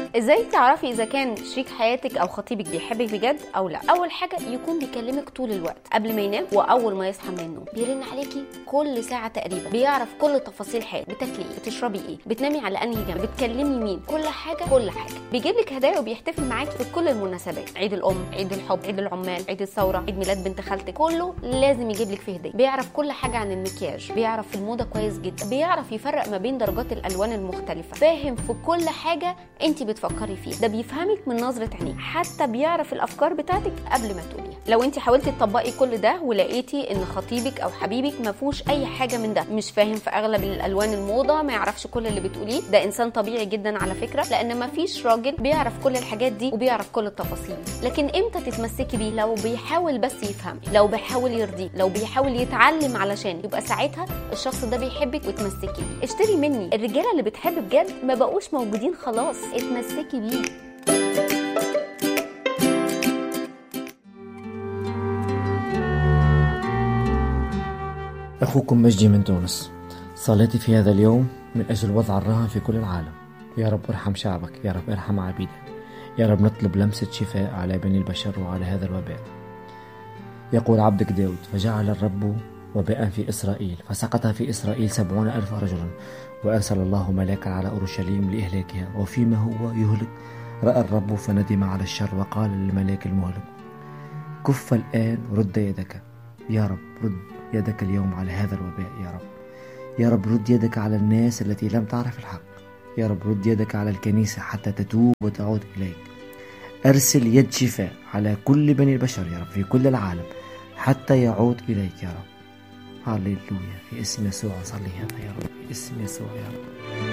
ازاي تعرفي اذا كان شريك حياتك او خطيبك بيحبك بجد او لا اول حاجه يكون بيكلمك طول الوقت قبل ما ينام واول ما يصحى من النوم بيرن عليكي كل ساعه تقريبا بيعرف كل تفاصيل حياتك بتاكلي ايه بتشربي ايه بتنامي على انهي جنب بتكلمي مين كل حاجه كل حاجه بيجيب لك هدايا وبيحتفل معاكي في كل المناسبات عيد الام عيد الحب عيد العمال عيد الثوره عيد ميلاد بنت خالتك كله لازم يجيب لك فيه هديه بيعرف كل حاجه عن المكياج بيعرف في الموضه كويس جدا بيعرف يفرق ما بين درجات الالوان المختلفه فاهم في كل حاجه انت بتفكري فيها ده بيفهمك من نظره عينيه حتى بيعرف الافكار بتاعتك قبل ما تقوليها لو انت حاولتي تطبقي كل ده ولقيتي ان خطيبك او حبيبك ما فيهوش اي حاجه من ده مش فاهم في اغلب الالوان الموضه ما يعرفش كل اللي بتقوليه ده انسان طبيعي جدا على فكره لان ما فيش راجل بيعرف كل الحاجات دي وبيعرف كل التفاصيل لكن امتى تتمسكي بيه لو بيحاول بس يفهم لو بيحاول يرضيه لو بيحاول يتعلم علشان يبقى ساعتها الشخص ده بيحبك وتمسكي بيه اشتري مني الرجاله اللي بتحب بجد ما بقوش موجودين خلاص اتمسكي بيه أخوكم مجدي من تونس صليتي في هذا اليوم من أجل وضع الرهن في كل العالم يا رب ارحم شعبك يا رب ارحم عبيدك يا رب نطلب لمسة شفاء على بني البشر وعلى هذا الوباء يقول عبدك داود فجعل الرب وباء في إسرائيل فسقط في إسرائيل سبعون ألف رجل وأرسل الله ملاكا على أورشليم لإهلاكها وفيما هو يهلك رأى الرب فندم على الشر وقال للملاك المهلك كف الآن رد يدك يا رب رد يدك اليوم على هذا الوباء يا رب يا رب رد يدك على الناس التي لم تعرف الحق يا رب رد يدك على الكنيسة حتى تتوب وتعود إليك أرسل يد شفاء على كل بني البشر يا رب في كل العالم حتى يعود إليك يا رب هاليلويا في اسم يسوع صلي هذا يا رب في اسم يسوع يا رب